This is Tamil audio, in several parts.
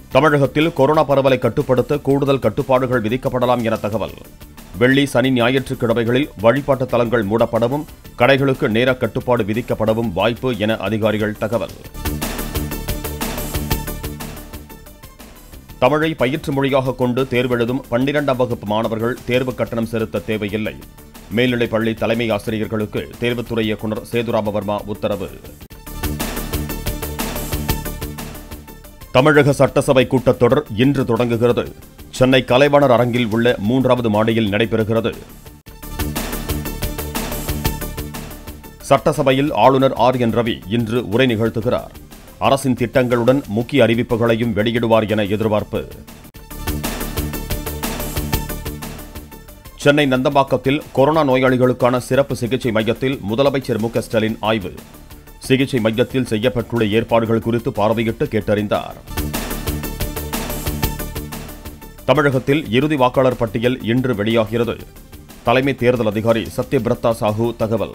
தமிழகத்தில் கொரோனா பரவலை கட்டுப்படுத்த கூடுதல் கட்டுப்பாடுகள் விதிக்கப்படலாம் என தகவல் வெள்ளி சனி ஞாயிற்றுக்கிழமைகளில் வழிபாட்டு தலங்கள் மூடப்படவும் கடைகளுக்கு நேர கட்டுப்பாடு விதிக்கப்படவும் வாய்ப்பு என அதிகாரிகள் தகவல் தமிழை பயிற்று மொழியாக கொண்டு தேர்வெழுதும் பன்னிரெண்டாம் வகுப்பு மாணவர்கள் தேர்வு கட்டணம் செலுத்த தேவையில்லை மேல்நிலைப் பள்ளி தலைமை ஆசிரியர்களுக்கு தேர்வுத்துறை இயக்குநர் சேதுராமவர்மா உத்தரவு தமிழக சட்டசபை கூட்டத்தொடர் இன்று தொடங்குகிறது சென்னை கலைவாணர் அரங்கில் உள்ள மூன்றாவது மாடியில் நடைபெறுகிறது சட்டசபையில் ஆளுநர் ஆர் என் ரவி இன்று உரை நிகழ்த்துகிறார் அரசின் திட்டங்களுடன் முக்கிய அறிவிப்புகளையும் வெளியிடுவார் என எதிர்பார்ப்பு சென்னை நந்தம்பாக்கத்தில் கொரோனா நோயாளிகளுக்கான சிறப்பு சிகிச்சை மையத்தில் முதலமைச்சர் மு க ஸ்டாலின் ஆய்வு சிகிச்சை மையத்தில் செய்யப்பட்டுள்ள ஏற்பாடுகள் குறித்து பார்வையிட்டு கேட்டறிந்தார் தமிழகத்தில் இறுதி வாக்காளர் பட்டியல் இன்று வெளியாகிறது தலைமை தேர்தல் அதிகாரி சத்யபிரதா சாஹூ தகவல்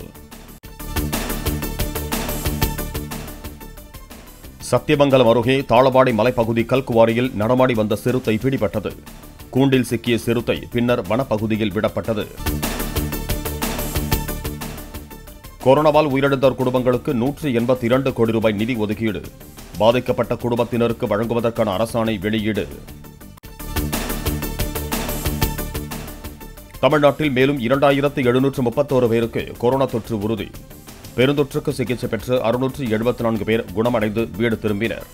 சத்தியமங்கலம் அருகே தாளவாடி மலைப்பகுதி கல்குவாரியில் நடமாடி வந்த சிறுத்தை பிடிபட்டது கூண்டில் சிக்கிய சிறுத்தை பின்னர் வனப்பகுதியில் விடப்பட்டது கொரோனாவால் உயிரிழந்தோர் குடும்பங்களுக்கு நூற்று எண்பத்தி இரண்டு கோடி ரூபாய் நிதி ஒதுக்கீடு பாதிக்கப்பட்ட குடும்பத்தினருக்கு வழங்குவதற்கான அரசாணை வெளியீடு தமிழ்நாட்டில் மேலும் இரண்டாயிரத்து எழுநூற்று முப்பத்தோரு பேருக்கு கொரோனா தொற்று உறுதி பெருந்தொற்றுக்கு சிகிச்சை பெற்று அறுநூற்று எழுபத்தி நான்கு பேர் குணமடைந்து வீடு திரும்பினர்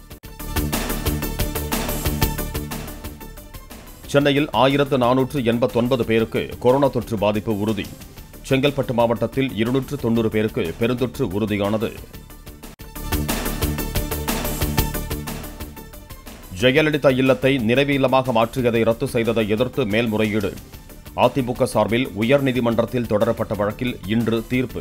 சென்னையில் ஆயிரத்து நானூற்று எண்பத்தொன்பது பேருக்கு கொரோனா தொற்று பாதிப்பு உறுதி செங்கல்பட்டு மாவட்டத்தில் இருநூற்று தொன்னூறு பேருக்கு பெருந்தொற்று உறுதியானது ஜெயலலிதா இல்லத்தை நிறைவு இல்லமாக மாற்றியதை ரத்து செய்ததை எதிர்த்து மேல்முறையீடு அதிமுக சார்பில் உயர்நீதிமன்றத்தில் தொடரப்பட்ட வழக்கில் இன்று தீர்ப்பு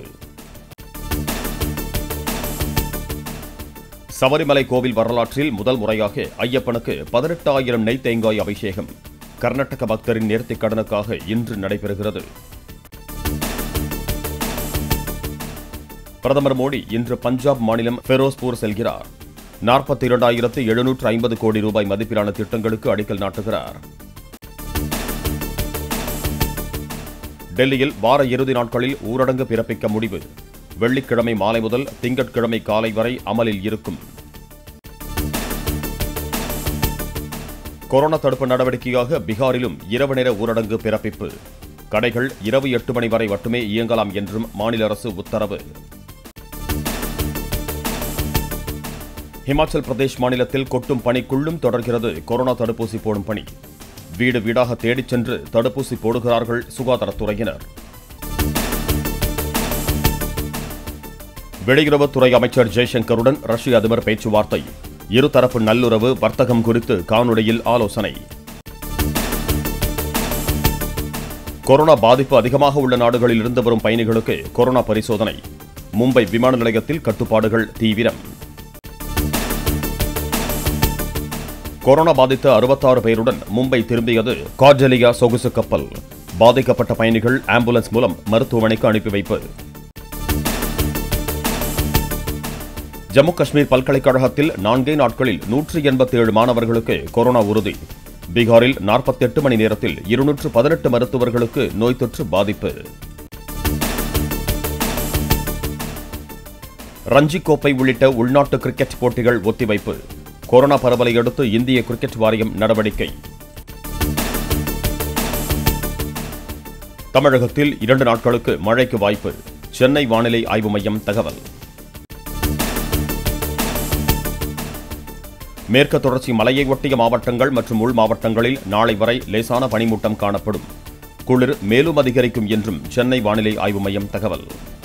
சபரிமலை கோவில் வரலாற்றில் முதல் முறையாக ஐயப்பனுக்கு பதினெட்டாயிரம் நெய் தேங்காய் அபிஷேகம் கர்நாடக பக்தரின் நேர்த்திக் கடனுக்காக இன்று நடைபெறுகிறது பிரதமர் மோடி இன்று பஞ்சாப் மாநிலம் ஃபெரோஸ்பூர் செல்கிறார் நாற்பத்தி இரண்டாயிரத்து எழுநூற்று ஐம்பது கோடி ரூபாய் மதிப்பிலான திட்டங்களுக்கு அடிக்கல் நாட்டுகிறார் டெல்லியில் வார இறுதி நாட்களில் ஊரடங்கு பிறப்பிக்க முடிவு வெள்ளிக்கிழமை மாலை முதல் திங்கட்கிழமை காலை வரை அமலில் இருக்கும் கொரோனா தடுப்பு நடவடிக்கையாக பீகாரிலும் இரவு நேர ஊரடங்கு பிறப்பிப்பு கடைகள் இரவு எட்டு மணி வரை மட்டுமே இயங்கலாம் என்றும் மாநில அரசு உத்தரவு ஹிமாச்சல் பிரதேஷ் மாநிலத்தில் கொட்டும் பனிக்குள்ளும் தொடர்கிறது கொரோனா தடுப்பூசி போடும் பணி வீடு வீடாக தேடிச் சென்று தடுப்பூசி போடுகிறார்கள் சுகாதாரத்துறையினர் வெளியுறவுத்துறை அமைச்சர் ஜெய்சங்கருடன் ரஷ்ய அதிபர் பேச்சுவார்த்தை இருதரப்பு நல்லுறவு வர்த்தகம் குறித்து காணொலியில் ஆலோசனை கொரோனா பாதிப்பு அதிகமாக உள்ள நாடுகளில் இருந்து வரும் பயணிகளுக்கு கொரோனா பரிசோதனை மும்பை விமான நிலையத்தில் கட்டுப்பாடுகள் தீவிரம் கொரோனா பாதித்த அறுபத்தாறு பேருடன் மும்பை திரும்பியது கார்ஜலியா சொகுசு கப்பல் பாதிக்கப்பட்ட பயணிகள் ஆம்புலன்ஸ் மூலம் மருத்துவமனைக்கு அனுப்பி வைப்பு ஜம்மு காஷ்மீர் பல்கலைக்கழகத்தில் நான்கே நாட்களில் நூற்றி எண்பத்தி ஏழு மாணவர்களுக்கு கொரோனா உறுதி பீகாரில் நாற்பத்தி எட்டு மணி நேரத்தில் இருநூற்று பதினெட்டு மருத்துவர்களுக்கு நோய் தொற்று பாதிப்பு ரஞ்சி கோப்பை உள்ளிட்ட உள்நாட்டு கிரிக்கெட் போட்டிகள் ஒத்திவைப்பு கொரோனா பரவலை அடுத்து இந்திய கிரிக்கெட் வாரியம் நடவடிக்கை தமிழகத்தில் இரண்டு நாட்களுக்கு மழைக்கு வாய்ப்பு சென்னை வானிலை ஆய்வு மையம் தகவல் மேற்கு தொடர்ச்சி மலையை ஒட்டிய மாவட்டங்கள் மற்றும் உள் மாவட்டங்களில் நாளை வரை லேசான பனிமூட்டம் காணப்படும் குளிர் மேலும் அதிகரிக்கும் என்றும் சென்னை வானிலை ஆய்வு மையம் தகவல்